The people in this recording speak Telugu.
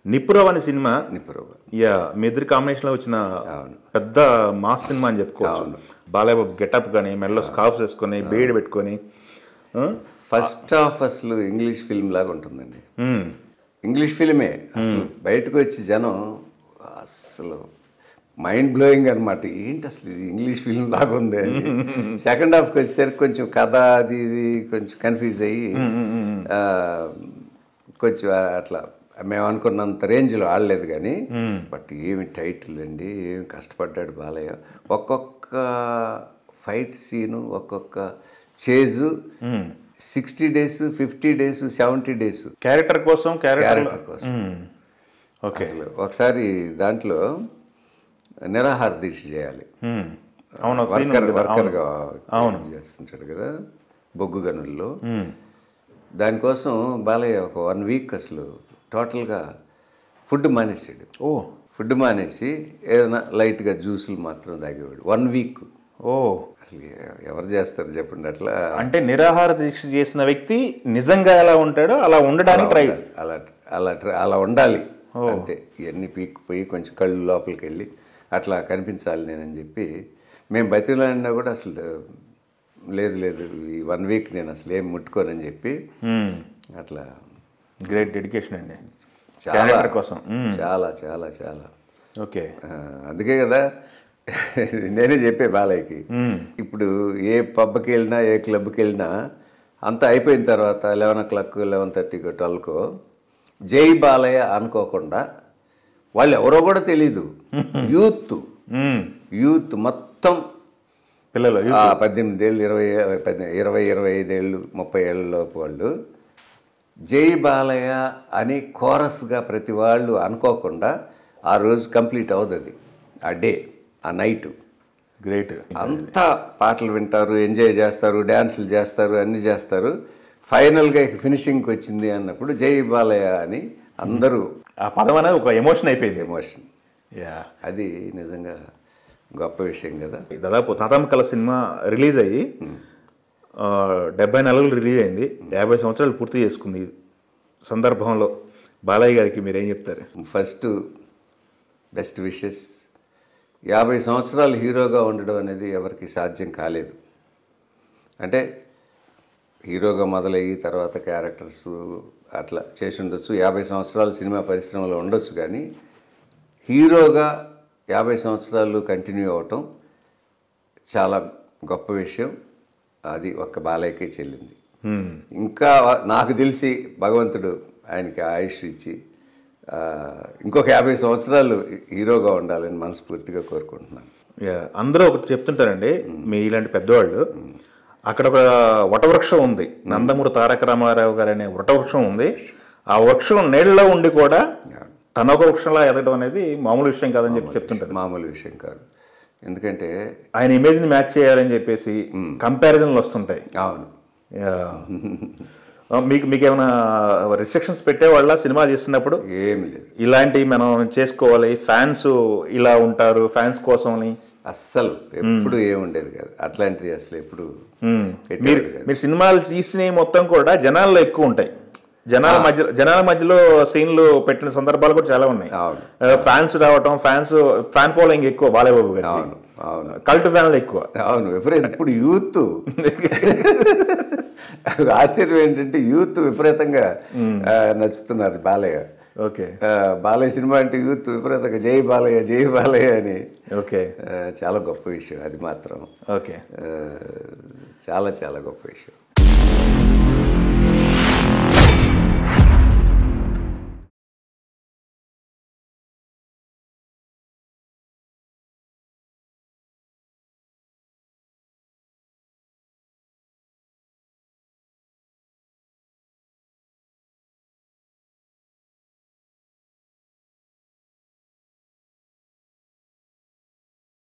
నిపురవ్ అనే సినిమా నిపురవ యా మీ ఇద్దరి కాంబినేషన్ లో వచ్చిన అవును. పెద్ద మాస్ సినిమా అని చెప్పుకోవచ్చు బాలయ్య బాబు గెటప్ కానీ మెడలో స్కార్ఫ్ వేసుకొని బేడ్ పెట్టుకొని ఆ? ఫస్ట్ హాఫ్ అసలు ఇంగ్లీష్ ఫిల్మ్ లాగా ఉంటుందండి మ్మ్. ఇంగ్లీష్ ఫిల్మే అసలు బయటకు వచ్చి జనం అసలు మైండ్ బ్లోయింగ్ అనమాట ఏంటి అసలు ఇది ఇంగ్లీష్ ఫిల్మ్ లాగా ఉంది అని సెకండ్ హాఫ్కి వచ్చేసరికి కొంచెం కథ అది ఇది కొంచెం కన్ఫ్యూజ్ అయ్యి ఆ, కొంచెం అట్లా మేము అనుకున్నంత రేంజ్లో ఆడలేదు కానీ బట్ ఏమి టైటిల్ అండి ఏమి కష్టపడ్డాడు బాలయ్య ఒక్కొక్క ఫైట్ సీను ఒక్కొక్క chase sixty days fifty days seventy days character కోసం క్యారెక్టర్ క్యారెక్టర్ కోసం ఓకే అసలు ఒకసారి దాంట్లో నిరాహార దీక్ష చేయాలి మ్మ్. అవును scene వర్కర్ ఉంది. వర్కర్గా చేస్తుంటాడు కదా బొగ్గు గనుల్లో దానికోసం బాలయ్య ఒక వన్ వీక్ అసలు టోటల్గా ఫుడ్ మానేసాడు ఓ ఫుడ్ మానేసి ఏదైనా లైట్గా జ్యూసులు మాత్రం తాగేవాడు వన్ వీక్ ఓ అసలు ఎ- ఎవరు చేస్తారు చెప్పండి అట్లా అంటే నిరాహార దీక్ష చేసిన వ్యక్తి నిజంగా ఎలా ఉంటాడో అలా ఉండడానికి ట్రై ఉండాలి. అలా అలా ట్ర- అలా ఉండాలి అంతే ఇవన్నీ పీక్కుపోయి కొంచెం కళ్ళు లోపలికి వెళ్ళి అట్లా కనిపించాలి నేనని చెప్పి మేము బతిలాడినా కూడా అసలు లేదు లేదు ఈ వన్ వీక్ నేను అసలు ఏం ముట్టుకోనని చెప్పి అట్లా గ్రేట్ డెడికేషన్ అండి చాలా క్యారెక్టర్ కోసం మ్మ్. చాలా చాలా చాలా ఓకే ఆ, అందుకే కదా నేనే చెప్పే బాలయ్యకి ఇప్పుడు ఏ పబ్కి వెళ్ళినా ఏ క్లబ్కి వెళ్ళినా అంతా అయిపోయిన తర్వాత లెవెన్ ఓ క్లాక్ లెవెన్ థర్టీకో ట్వెల్వ్కో జై బాలయ్య అనుకోకుండా వాళ్ళు ఎవరో కూడా తెలీదు యూత్ మ్మ్. యూత్ మొత్తం పిల్లలు ఆ పద్దెనిమిది ఏళ్ళు ఇరవై పద్దె- ఇరవై ఇరవై ఐదేళ్ళు ముప్పై ఏళ్ళ లోపు వాళ్ళు జై బాలయ్య అని కోరస్గా ప్రతి వాళ్ళు అనుకోకుండా ఆ రోజు కంప్లీట్ అవుతుంది ఆ డే ఆ నైట్ గ్రేట్ అంతా పాటలు వింటారు ఎంజాయ్ చేస్తారు డ్యాన్సులు చేస్తారు అన్నీ చేస్తారు ఫైనల్గా ఫినిషింగ్కి వచ్చింది అన్నప్పుడు జై బాలయ్య అని అందరూ ఆ పదం అనేది ఒక ఎమోషన్ అయిపోయింది ఎమోషన్ యా అది నిజంగా గొప్ప విషయం కదా దాదాపు తాతాంకల సినిమా రిలీజ్ అయ్యి ఆ, డెబ్బై నెలలు రిలీజ్ అయింది యాభై సంవత్సరాలు పూర్తి చేసుకుంది ఈ సందర్భంలో బాలయ్య గారికి మీరు ఏం చెప్తారు ఫస్ట్ బెస్ట్ విషెస్ యాభై సంవత్సరాలు హీరోగా ఉండడం అనేది ఎవరికి సాధ్యం కాలేదు అంటే హీరోగా మొదలయ్యి తర్వాత క్యారెక్టర్స్ అట్లా చేసి ఉండొచ్చు యాభై సంవత్సరాలు సినిమా పరిశ్రమలో ఉండొచ్చు కానీ హీరోగా యాభై సంవత్సరాలు కంటిన్యూ అవటం చాలా గొప్ప విషయం అది ఒక్క బాలయ్యకే చెల్లింది మ్మ్. ఇంకా నాకు తెలిసి భగవంతుడు ఆయనకి ఆయుష్ ఇచ్చి ఆ, ఇంకొక యాభై సంవత్సరాలు హీరోగా ఉండాలని మనస్ఫూర్తిగా కోరుకుంటున్నాను యా, అందరూ ఒకటి చెప్తుంటారండి మీ ఇలాంటి పెద్దవాళ్ళు అక్కడ ఒక వటవృక్షం ఉంది నందమూరి తారక రామారావు గారు అనే వటవృక్షం ఉంది ఆ వృక్షం నీళ్ళలో ఉండి కూడా తన ఒక వృక్షంలా ఎదగడం అనేది మామూలు విషయం కాదని చెప్పి చెప్తుంటారు మామూలు విషయం కాదు ఎందుకంటే ఆయన ఇమేజ్ని మ్యాచ్ చేయాలని చెప్పేసి కంపారిజన్లు వస్తుంటాయి అవును యా. ఆ, మీకు మీకు ఏమైనా రిస్ట్రిక్షన్స్ పెట్టేవాళ్ళ సినిమా చేస్తున్నప్పుడు ఏమి లేదు ఇలాంటివి మనం చేసుకోవాలి ఫ్యాన్స్ ఇలా ఉంటారు ఫ్యాన్స్ కోసం అని అస్సలు ఎప్పుడు ఏముండేది కాదు అట్లాంటిది అసలు ఎప్పుడు మ్మ్. మీరు పెట్టేవాడు కాదు మీరు సినిమాలు తీసినవి మొత్తం కూడా జనాల్లో ఎక్కువ ఉంటాయి జనాల మధ్య జనాల మధ్యలో సీన్లు పెట్టిన సందర్భాలు కూడా చాలా ఉన్నాయి అవును ఫ్యాన్స్ రావటం ఫ్యాన్స్ ఫ్యాన్ ఫాలోయింగ్ ఎక్కువ బాలయ్యబాబు గారు అవును అవును కల్ట్ ఫ్యాన్లు ఎక్కువ అవును విపరీత ఇప్పుడు యూత్ ఆశ్చర్యం ఏంటంటే యూత్ విపరీతంగా ఆ, నచ్చుతున్నారు బాలయ్య ఓకే ఆ, బాలయ్య సినిమా అంటే యూత్ విపరీతంగా జై బాలయ్య జై బాలయ్య అని ఓకే ఆ, చాలా గొప్ప విషయం అది మాత్రం ఓకే ఆ, చాలా చాలా గొప్ప విషయం